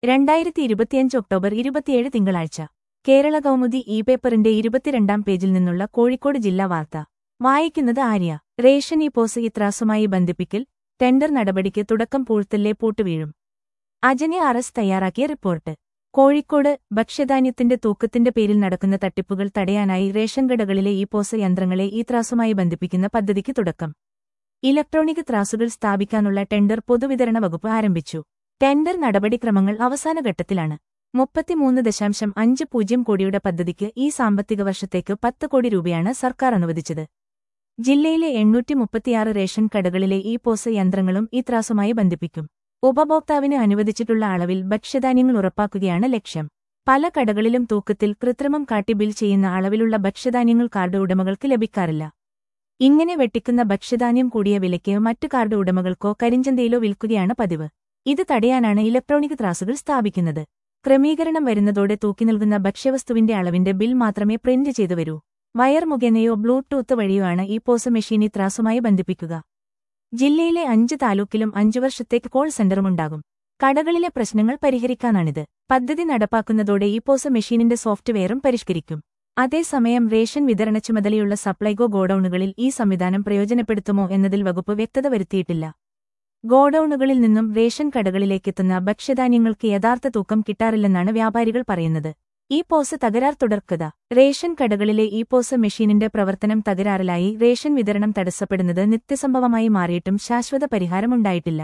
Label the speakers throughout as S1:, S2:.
S1: രണ്ടായിരത്തി ഇരുപത്തിയഞ്ച് ഒക്ടോബർ ഇരുപത്തിയേഴ് തിങ്കളാഴ്ച കേരള കൗമുദി ഇ പേപ്പറിന്റെ ഇരുപത്തിരണ്ടാം പേജിൽ നിന്നുള്ള കോഴിക്കോട് ജില്ലാ വാർത്ത വായിക്കുന്നത് ആര്യ റേഷൻ ഇ പോസ് ഇത്രാസുമായി ബന്ധിപ്പിക്കൽ ടെൻഡർ നടപടിക്ക് തുടക്കം പൂഴ്ത്തല്ലേ പൂട്ടുവീഴും അജനെ അറസ് തയ്യാറാക്കിയ റിപ്പോർട്ട് കോഴിക്കോട് ഭക്ഷ്യധാന്യത്തിന്റെ തൂക്കത്തിന്റെ പേരിൽ നടക്കുന്ന തട്ടിപ്പുകൾ തടയാനായി റേഷൻ കടകളിലെ ഈ പോസ് യന്ത്രങ്ങളെ ഈ ത്രാസുമായി ബന്ധിപ്പിക്കുന്ന പദ്ധതിക്ക് തുടക്കം ഇലക്ട്രോണിക് ത്രാസുകൾ സ്ഥാപിക്കാനുള്ള ടെൻഡർ പൊതുവിതരണ വകുപ്പ് ആരംഭിച്ചു ടെൻഡർ നടപടിക്രമങ്ങൾ അവസാന ഘട്ടത്തിലാണ് മുപ്പത്തിമൂന്ന് ദശാംശം അഞ്ച് പൂജ്യം കോടിയുടെ പദ്ധതിക്ക് ഈ സാമ്പത്തിക വർഷത്തേക്ക് പത്ത് കോടി രൂപയാണ് സർക്കാർ അനുവദിച്ചത് ജില്ലയിലെ എണ്ണൂറ്റി മുപ്പത്തിയാറ് റേഷൻ കടകളിലെ ഈ പോസ് യന്ത്രങ്ങളും ഈ ത്രാസുമായി ബന്ധിപ്പിക്കും ഉപഭോക്താവിന് അനുവദിച്ചിട്ടുള്ള അളവിൽ ഭക്ഷ്യധാന്യങ്ങൾ ഉറപ്പാക്കുകയാണ് ലക്ഷ്യം പല കടകളിലും തൂക്കത്തിൽ കൃത്രിമം കാട്ടി ബിൽ ചെയ്യുന്ന അളവിലുള്ള ഭക്ഷ്യധാന്യങ്ങൾ കാർഡ് ഉടമകൾക്ക് ലഭിക്കാറില്ല ഇങ്ങനെ വെട്ടിക്കുന്ന ഭക്ഷ്യധാന്യം കൂടിയ വിലയ്ക്ക് മറ്റു കാർഡ് ഉടമകൾക്കോ കരിഞ്ചന്തയിലോ വിൽക്കുകയാണ് പതിവ് ഇത് തടയാനാണ് ഇലക്ട്രോണിക് ത്രാസുകൾ സ്ഥാപിക്കുന്നത് ക്രമീകരണം വരുന്നതോടെ തൂക്കി നൽകുന്ന ഭക്ഷ്യവസ്തുവിന്റെ അളവിന്റെ ബിൽ മാത്രമേ പ്രിന്റ് ചെയ്തു വരൂ വയർ മുഖേനയോ ബ്ലൂടൂത്ത് വഴിയോ ആണ് ഈ പോസ് മെഷീൻ ഈ ത്രാസുമായി ബന്ധിപ്പിക്കുക ജില്ലയിലെ അഞ്ച് താലൂക്കിലും അഞ്ചു വർഷത്തേക്ക് കോൾ സെന്ററുമുണ്ടാകും കടകളിലെ പ്രശ്നങ്ങൾ പരിഹരിക്കാനാണിത് പദ്ധതി നടപ്പാക്കുന്നതോടെ ഈ പോസ് മെഷീനിന്റെ സോഫ്റ്റ്വെയറും പരിഷ്കരിക്കും അതേസമയം റേഷൻ വിതരണ ചുമതലയുള്ള സപ്ലൈകോ ഗോഡൌണുകളിൽ ഈ സംവിധാനം പ്രയോജനപ്പെടുത്തുമോ എന്നതിൽ വകുപ്പ് വ്യക്തത വരുത്തിയിട്ടില്ല ഗോഡൌണുകളിൽ നിന്നും റേഷൻ കടകളിലേക്കെത്തുന്ന ഭക്ഷ്യധാന്യങ്ങൾക്ക് യഥാർത്ഥ തൂക്കം കിട്ടാറില്ലെന്നാണ് വ്യാപാരികൾ പറയുന്നത് ഈ പോസ് തകരാർ തുടർക്കത റേഷൻ കടകളിലെ ഈ പോസ് മെഷീനിന്റെ പ്രവർത്തനം തകരാറിലായി റേഷൻ വിതരണം തടസ്സപ്പെടുന്നത് നിത്യസംഭവമായി മാറിയിട്ടും ശാശ്വത പരിഹാരമുണ്ടായിട്ടില്ല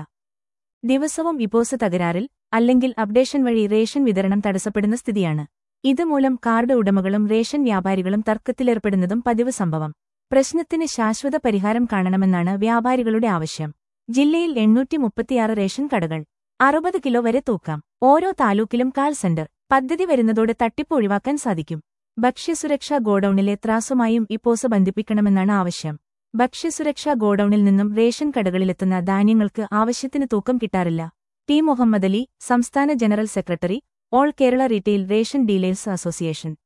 S1: ദിവസവും ഇപ്പോസ് തകരാറിൽ അല്ലെങ്കിൽ അപ്ഡേഷൻ വഴി റേഷൻ വിതരണം തടസ്സപ്പെടുന്ന സ്ഥിതിയാണ് ഇതുമൂലം കാർഡ് ഉടമകളും റേഷൻ വ്യാപാരികളും തർക്കത്തിലേർപ്പെടുന്നതും പതിവ് സംഭവം പ്രശ്നത്തിന് ശാശ്വത പരിഹാരം കാണണമെന്നാണ് വ്യാപാരികളുടെ ആവശ്യം ജില്ലയിൽ എണ്ണൂറ്റി മുപ്പത്തിയാറ് റേഷൻ കടകൾ അറുപത് കിലോ വരെ തൂക്കാം ഓരോ താലൂക്കിലും കാൾ സെന്റർ പദ്ധതി വരുന്നതോടെ തട്ടിപ്പ് ഒഴിവാക്കാൻ സാധിക്കും ഭക്ഷ്യസുരക്ഷാ ഗോഡൌണിലെ ത്രാസുമായും ഇപ്പോസ് ബന്ധിപ്പിക്കണമെന്നാണ് ആവശ്യം ഭക്ഷ്യസുരക്ഷാ ഗോഡൌണിൽ നിന്നും റേഷൻ കടകളിലെത്തുന്ന ധാന്യങ്ങൾക്ക് ആവശ്യത്തിന് തൂക്കം കിട്ടാറില്ല ടി മുഹമ്മദ് അലി സംസ്ഥാന general secretary all Kerala retail ration dealers association